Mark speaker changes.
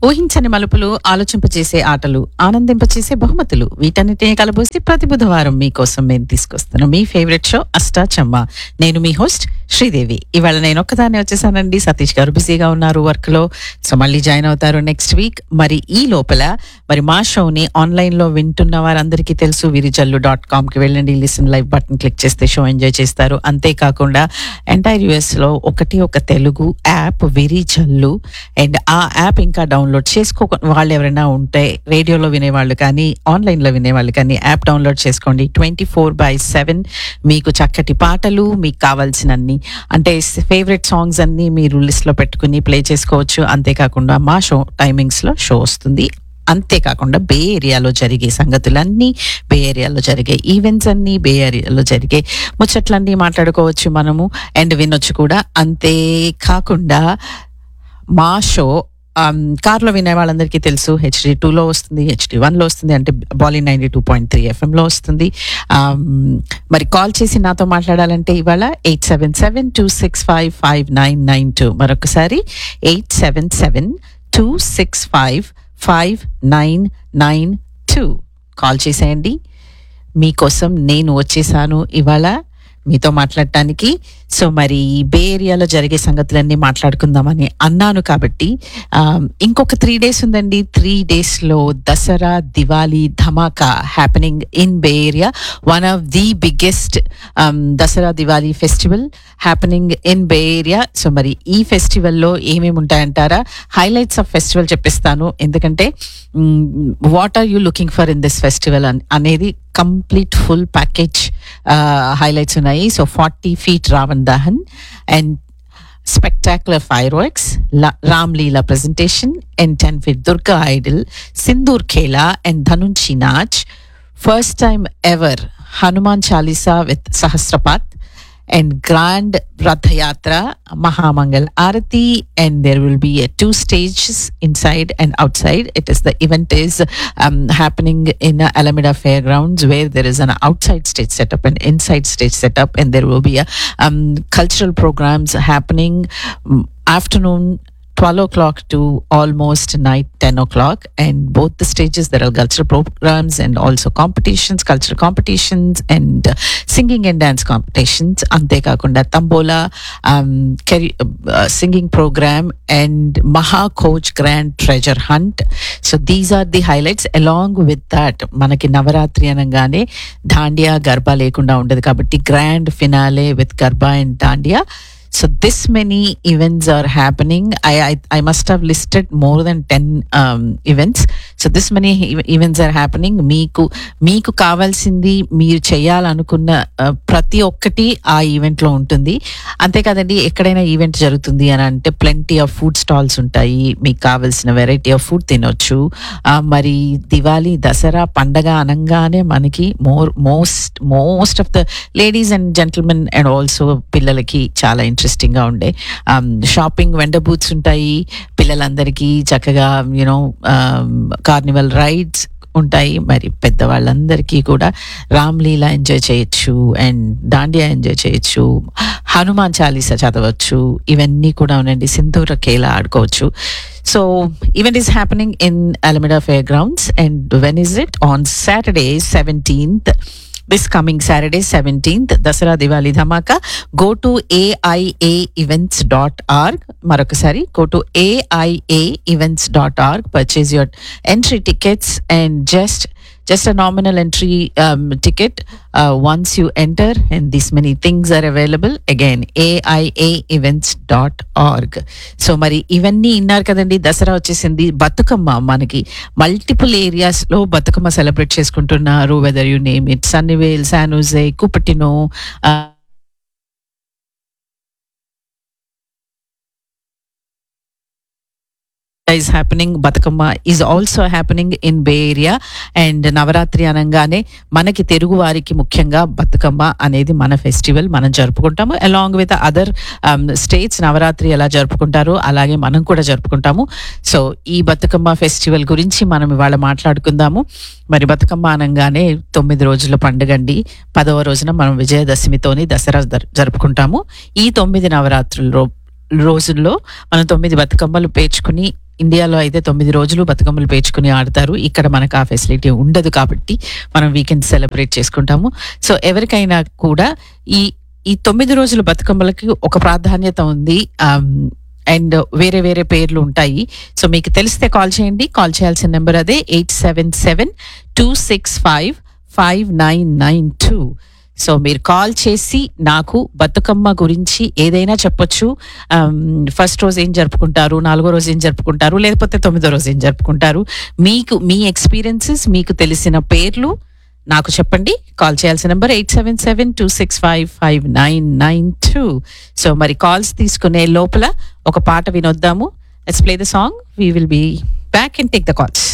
Speaker 1: ఊహించని మలుపులు ఆలోచింపచేసే ఆటలు ఆనందింపచేసే బహుమతులు వీటన్నిటిని కలబోసి ప్రతి బుధవారం మీకోసం మేము తీసుకొస్తున్నాం మీ ఫేవరెట్ షో అష్టాచమ్మ నేను మీ హోస్ట్ శ్రీదేవి ఇవాళ నేను ఒక్కదాన్ని వచ్చేసానండి సతీష్ గారు బిజీగా ఉన్నారు వర్క్ లో సో మళ్ళీ జాయిన్ అవుతారు నెక్స్ట్ వీక్ మరి ఈ లోపల మరి మా షోని ఆన్లైన్ లో వింటున్న వారందరికీ తెలుసు విరిజల్లు డాట్ కామ్ కి వెళ్ళండి లిసన్ లైవ్ బటన్ క్లిక్ చేస్తే షో ఎంజాయ్ చేస్తారు అంతేకాకుండా ఎంటైర్ యుఎస్ లో ఒకటి ఒక తెలుగు యాప్ విరిజల్లు అండ్ ఆ యాప్ ఇంకా డౌన్లోడ్ చేసుకో వాళ్ళు ఎవరైనా ఉంటే రేడియోలో వినేవాళ్ళు కానీ ఆన్లైన్లో వినేవాళ్ళు కానీ యాప్ డౌన్లోడ్ చేసుకోండి ట్వంటీ ఫోర్ బై సెవెన్ మీకు చక్కటి పాటలు మీకు కావాల్సినన్ని అంటే ఫేవరెట్ సాంగ్స్ అన్ని మీరు లిస్ట్లో పెట్టుకుని ప్లే చేసుకోవచ్చు అంతేకాకుండా మా షో టైమింగ్స్లో షో వస్తుంది అంతేకాకుండా బే ఏరియాలో జరిగే సంగతులన్నీ బే ఏరియాలో జరిగే ఈవెంట్స్ అన్నీ బే ఏరియాలో జరిగే ముచ్చట్లన్నీ మాట్లాడుకోవచ్చు మనము అండ్ వినొచ్చు కూడా అంతేకాకుండా మా షో కార్లో వినే వాళ్ళందరికీ తెలుసు హెచ్డి టూలో వస్తుంది హెచ్డి వన్లో వస్తుంది అంటే బాలీ నైంటీ టూ పాయింట్ త్రీ ఎఫ్ఎంలో వస్తుంది Um, మరి కాల్ చేసి నాతో మాట్లాడాలంటే ఇవాళ eight seven seven two six five five nine nine two మరొకసారి eight seven seven two six five five nine nine two call చేసేయండి మీకోసం నేను వచ్చేసాను ఇవాళ మీతో మాట్లాడటానికి సో మరి బే ఏరియాలో జరిగే సంగతులన్నీ మాట్లాడుకుందామని అన్నాను కాబట్టి ఆ, ఇంకొక త్రీ డేస్ ఉందండి త్రీ డేస్లో Dasara Diwali Dhamaka happening in bay area one of the biggest Dasara Diwali festival happening in bay area so మరి ఈ ఫెస్టివల్లో ఏమేమి ఉంటాయంటారా హైలైట్స్ ఆఫ్ ఫెస్టివల్ చెప్పిస్తాను ఎందుకంటే what are you looking for in this festival అనేది కంప్లీట్ ఫుల్ ప్యాకేజ్ హైలైట్స్ ఉన్నాయి so forty feet Ravan Dahan and spectacular fireworks, La- Ram Leela presentation, and 10 feet Durga idol, Sindur Khela, and Dhanunchi Nach. First time ever Hanuman Chalisa with Sahasrapat and grand Rath Yatra, Mahamangal Arati, and there will be uh, two stages inside and outside. It is the event is um, happening in uh, Alameda Fairgrounds where there is an outside stage setup and inside stage setup, and there will be a um, cultural programs happening um, afternoon 12 o'clock to almost night 10 o'clock and both the stages there are cultural programs and also competitions cultural competitions and uh, singing and dance competitions అంతేకాకుండా tambola singing program and మహా కోచ్ grand treasure hunt so these are the highlights along with that మనకి నవరాత్రి అనగానే దాండియా గర్భా లేకుండా ఉండదు కాబట్టి grand finale with garba and dandiya So this many events are happening. I I, I must have listed more than ten um, events. So this many e- events are happening. మీకు మీకు కావాల్సింది మీరు చేయాలనుకున్న uh, ప్రతి ఒక్కటి ఆ ఈవెంట్ లో ఉంటుంది అంతేకాదండి ఎక్కడైనా ఈవెంట్ జరుగుతుంది అని అంటే ప్లెంటీ ఆఫ్ ఫుడ్ స్టాల్స్ ఉంటాయి మీకు కావాల్సిన వెరైటీ ఆఫ్ ఫుడ్ తినొచ్చు ఆ, మరి దివాళీ దసరా పండగ అనగానే మనకి more most most of the ladies and gentlemen and also పిల్లలకి చాలా ఇంట్రెస్టింగ్ గా ఉండే షాపింగ్ వెండ బూత్స్ ఉంటాయి పిల్లలందరికీ చక్కగా యూనో కార్నివల్ రైడ్స్ ఉంటాయి మరి పెద్దవాళ్ళందరికీ కూడా రామ్లీలా ఎంజాయ్ చేయొచ్చు అండ్ దాండియా ఎంజాయ్ చేయొచ్చు హనుమాన్ చాలీసా చదవచ్చు ఇవన్నీ కూడా ఉండండి సింధూర కేలా ఆడుకోవచ్చు so event is happening in Alameda fairgrounds and when is it on Saturday seventeenth this coming Saturday, 17th, Dasara Diwali Dhamaka. Go to aiaevents.org. Marakasari, go to aiaevents.org. Purchase your entry tickets and just just a nominal entry um, ticket uh, once you enter and these many things are available again aiaevents.org so మరి ఇవన్నీ ఇన్నారు కదండి దసరా వచ్చేసింది బతుకమ్మ మనకి multiple areas లో Bathukamma celebrate చేసుకుంటున్నారు whether you name it Sunnyvale San Jose Cupertino is happening Bathukamma is also happening in bay area and Navratri అనగానే మనకి తెలుగు వారికి ముఖ్యంగా బతుకమ్మ అనేది మన ఫెస్టివల్ మనం జరుపుకుంటాము along with other states Navratri ఎలా జరుపుకుంటారో అలాగే మనం కూడా జరుపుకుంటాము సో ఈ బతుకమ్మ ఫెస్టివల్ గురించి మనం ఇవాళ మాట్లాడుకుందాము మరి బతుకమ్మ అనగానే తొమ్మిది రోజుల పండుగ అండి పదవ రోజున మనం విజయదశమితోని దసరా జరు- జరుపుకుంటాము ఈ తొమ్మిది నవరాత్రుల రో- రోజుల్లో మనం తొమ్మిది బతుకమ్మలు పేర్చుకుని ఇండియాలో అయితే తొమ్మిది రోజులు బతుకమ్మలు పేర్చుకుని ఆడతారు ఇక్కడ మనకు ఆ ఫెసిలిటీ ఉండదు కాబట్టి మనం వీకెండ్ సెలబ్రేట్ చేసుకుంటాము సో ఎవరికైనా కూడా ఈ ఈ తొమ్మిది రోజుల బతుకమ్మలకి ఒక ప్రాధాన్యత ఉంది అండ్ వేరే వేరే పేర్లు ఉంటాయి సో మీకు తెలిస్తే కాల్ చేయండి కాల్ చేయాల్సిన నెంబర్ అదే eight seven seven two six five five nine nine two so మీరు కాల్ చేసి నాకు బతుకమ్మ గురించి ఏదైనా చెప్పొచ్చు ఫస్ట్ రోజు ఏం జరుపుకుంటారు నాలుగో రోజు ఏం జరుపుకుంటారు లేకపోతే తొమ్మిదో రోజు ఏం జరుపుకుంటారు మీకు మీ ఎక్స్పీరియన్సెస్ మీకు తెలిసిన పేర్లు నాకు చెప్పండి కాల్ చేయాల్సిన number eight seven seven two six five five nine nine two so మరి కాల్స్ తీసుకునే లోపల ఒక పాట వినొద్దాము let's play the song we will be back and take the calls